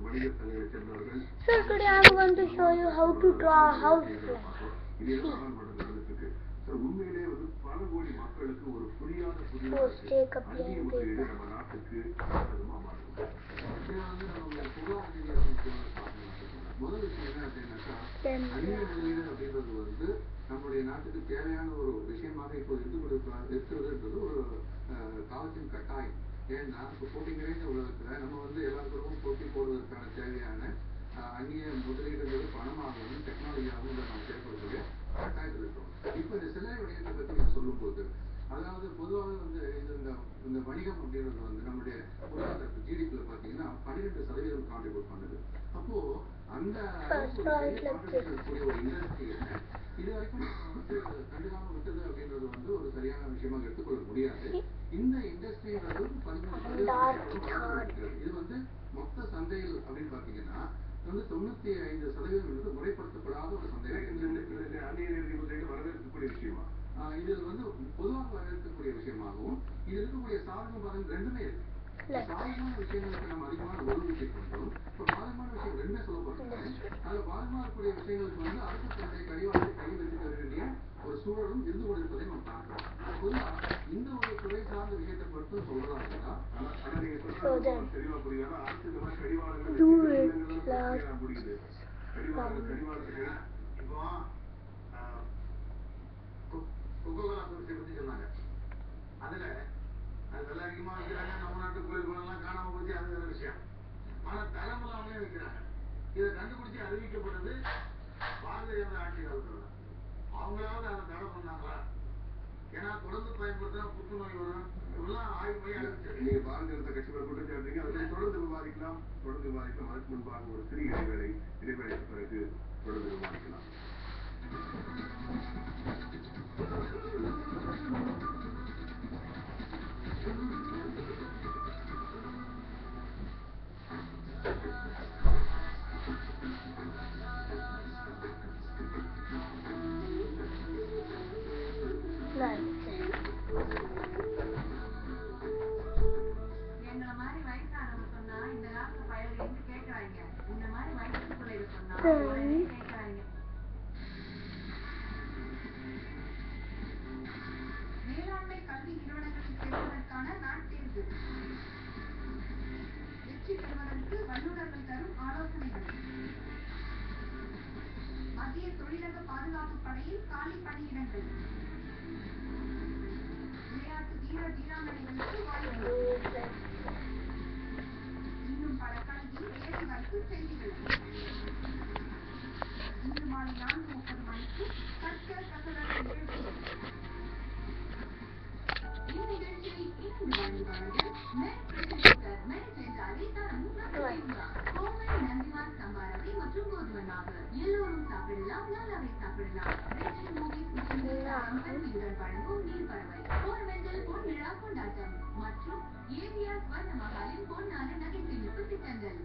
வணிகர் சங்கத்தை சேர்ந்தவர்கள் So today I'm going to show you how to draw a house like. இதே பாராளுமன்றத்தில் நடந்துட்டு இருக்கு சார் உண்மையிலே வந்து பல கோடி மக்களுக்கு ஒரு புரியாத புதிய First take a pen அந்நிய and முதலீடு paper. நம்ம நாட்டுக்கு சாதகமா மாறுது இது வந்து நம்மளுடைய பொருளாதார ரீதியாக முக்கியமான காரணம் முதல் விஷயம் என்ன அப்படின்னாக்கா Then அந்நிய முதலீடு அப்படின்றது வந்து நம்முடைய நாட்டுக்கு தேவையான ஒரு விஷயமாக இப்போ இருந்து கொண்டிருக்கிறது இருக்கிறதுன்றது ஒரு அஹ், காலத்தின் கட்டாயம் ஏன்னா இப்போ போட்டி நிறைந்த உலகத்துல நம்ம வந்து எல்லாருக்கும் போட்டி போடுவதற்கான தேவையான அஹ், அந்நிய முதலீடுங்கிறது பணமாகவும் டெக்னாலஜியாகவும் இதை நம்ம செயல்படுத்தக்கூடிய கட்டாயத்தில் இருக்கிறோம் இப்போ இந்த சில்லறை வணிகத்தை பற்றி நான் சொல்லும்போது அதாவது பொதுவாக வந்து இது இந்த இந்த வணிகம் அப்படின்றது வந்து நம்முடைய பொருளாதார ஜிடிபியில் பார்த்தீங்கன்னா பன்னிரெண்டு சதவீதம் கான்ட்ரிபியூட் பண்ணுது அப்போ அந்த அளவுக்கு ஒரு பெரிய contribution இருக்கக்கூடிய ஒரு இண்டஸ்ட்ரி இது வரைக்கும் நம்ம வந்து கண்டுக்காம விட்டது அப்படின்றது வந்து ஒரு சரியான விஷயமாக எடுத்துக்கொள்ள முடியாது இந்த இண்டஸ்ட்ரிங்கிறது பதிமூணு சதவீதம் வளர்ந்து இது வந்து மொத்த சந்தையில் அப்படின்னு பார்த்தீங்கன்னா இது வந்து தொண்ணூத்தி ஐந்து சதவீதம் வந்து முறைப்படுத்தப்படாத ஒரு சந்தை அந்நிய நிதி முதலீடு வரவேற்கக்கூடிய விஷயமா ஆஹ் இதில் வந்து பொதுவாக வரவேற்கக்கூடிய விஷயமாகவும் இது இருக்கக்கூடிய சாதக பாதகம் ரெண்டுமே இருக்கு பாதகமான விஷயங்களுக்கு நம்ம அதிகமான ஒழுங்கு கொண்டோம் இப்போ பாதகமான விஷயம் ரெண்டுமே சொல்ல போறோம் அதுல பாதகமா இருக்கக்கூடிய விஷயங்களுக்கு வந்து அரசு தன்னுடைய கைவாளை கை வச்சுக்க வேண்டிய ஒரு சூழலும் இருந்து கொண்டிருப்பதை நம்ம பார்க்கிறோம் பொதுவா இந்த ஒரு துறை சார்ந்த விஷயத்தை மட்டும் சொல்றதா இருந்தா ஆனா ஆனா நீங்க So சொல்றது then, தெளிவா புரியுது ஆனா அரசு இந்த மாதிரி கடிவாளங்கள் do வச்சுக்கிறது it பிரச்சனையா like புரியுது கடிவாளம் கடிவாளத்துக்கு இப்போ ஆஹ், கொ- கொக்கோகோலா பெப்சி பத்தி சொன்னாங்க அதுல அது விலை அதிகமா வைக்கிறாங்க நம்ம நாட்டு கோயில் குளம்லாம் காணாம போச்சு அது வேற விஷயம் ஆனா தலைமுலாமே வைக்கிறாங்க இதை கண்டுபிடிச்சு அறிவிக்கப்பட்டது பாரதிய ஜனதா ஆட்சி காலத்துல தான். அவங்களாவது அதை தடை பண்ணாங்களா ஏன்னா தொடர்ந்து பயன்படுத்தினா புற்றுநோய் வரும் இதெல்லாம் ஆய்வு பண்ணி அறிவிச்சிருக்கு நீங்க பாரதிய ஜனதா கட்சி மேல குற்றம் சாட்டுறீங்க அதை பத்தி தொடர்ந்து விவாதிக்கலாம் தொடர்ந்து விவாதிக்கலாம் அதற்கு முன்பாக ஒரு சிறிய இடைவேளை இடைவேளைக்கு பிறகு தொடர்ந்து விவாதிக்கலாம் like எங்களை மாதிரி வயசானவங்க சொன்னா இந்த காலத்து பயலுங்க எங்க கேக்குறாங்க இந்த மாதிரி வயசு பிள்ளைங்க சொன்னா சரி. உடனே கேக்குறாங்க வேளாண்மை கல்வி நிறுவனங்களில் சேர்வதற்கான நாள் தேர்வு வெற்றி பெறுவதற்கு வல்லுநர்கள் தரும் ஆலோசனைகள் மத்திய தொழிலக பாதுகாப்பு படையில் காலி பணியிடங்கள் விளையாட்டு வீர வீராங்கனைகளுக்கு வாய்ப்பு இன்னும் பல கல்வி வேலை வாய்ப்பு செய்திகள் இன்று மாலை நான்கு முப்பது மணிக்கு கற்க கசடர நிகழ்ச்சி இந்நிகழ்ச்சியை இணைந்து வழங்குபவர்கள் மெட் பிரதிநிதித்தர் மெட் என்றாலே தரம் நம்பிக்கையுள்ளா கோவை நந்திவான் சம்பாரவை மற்றும் கோதுமை மாவு எல்லோரும் சாப்பிடலாம் நல்லாவே சாப்பிடலாம் ரெஜின் மூவிஸ் கம்பெனியுடன் வழங்கும் நீர்பறவை போர்வெந்தல் பொன் விழா கொண்டாட்டம் மற்றும் ஏவிஆர் ஸ்வர்ண மகாலின் பொன்னான நகை சேமிப்பு திட்டங்கள்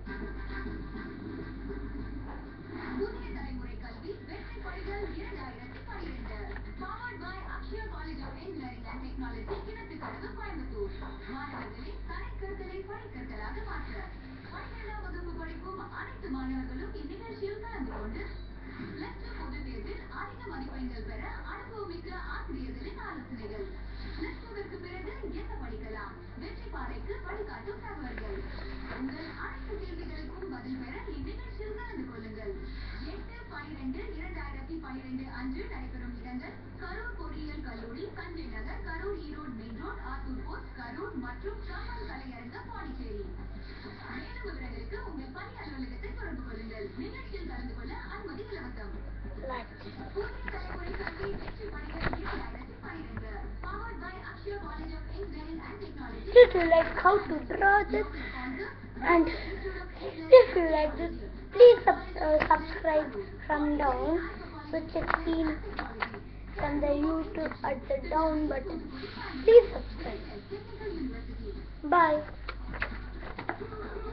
புதிய தலைமுறை கல்வி வெற்றி படிகள் இரண்டாயிரத்தி பனிரெண்டு powered by Akshaya college of engineering and technology Kinathukadavu Coimbatore மாணவர்களின் கலை கருத்தலை பணிக்கற்களாக மாற்ற பன்னிரெண்டாம் வகுப்பு படிக்கும் அனைத்து மாணவர்களும் இந்நிகழ்ச்சியில் கலந்து கொண்டு பிளஸ் டூ பொதுத் தேர்வில் அதிக மதிப்பெண்கள் பெற அனுபவமிக்க ஆசிரியர்களின் ஆலோசனைகள் பிளஸ் டூவிற்கு பிறகு என்ன படிக்கலாம் வெற்றி பாதைக்கு வழிகாட்டும் தகவல்கள் உங்கள் அனைத்து கேள்விகளுக்கும் பதில் பெற இந்நிகழ்ச்சியில் கலந்து கொள்ளுங்கள் எட்டு பனிரெண்டு இரண்டாயிரத்தி பனிரெண்டு அன்று நடைபெறும் இடங்கள் கரூர் பொறியியல் கல்லூரி Sanjay Nagar Karur Erode main road Athur post Karur மற்றும் கமல் கலையரங்கம் பாண்டிச்சேரி மேலும் விவரங்களுக்கு உங்கள் பணி அலுவலகத்தை தொடர்பு கொள்ளுங்கள் நிகழ்ச்சியில் கலந்து கொள்ள அனுமதி இலவசம் like புதிய தலைமுறை கல்வி வெற்றி பணிகள் இரண்டாயிரத்தி பனிரெண்டு powered by Akshaya college of engineering and technology Did you like how to draw this? And if you like this, please sub- uh, subscribe from down, which is seen from the YouTube at the down button. Please subscribe. Bye.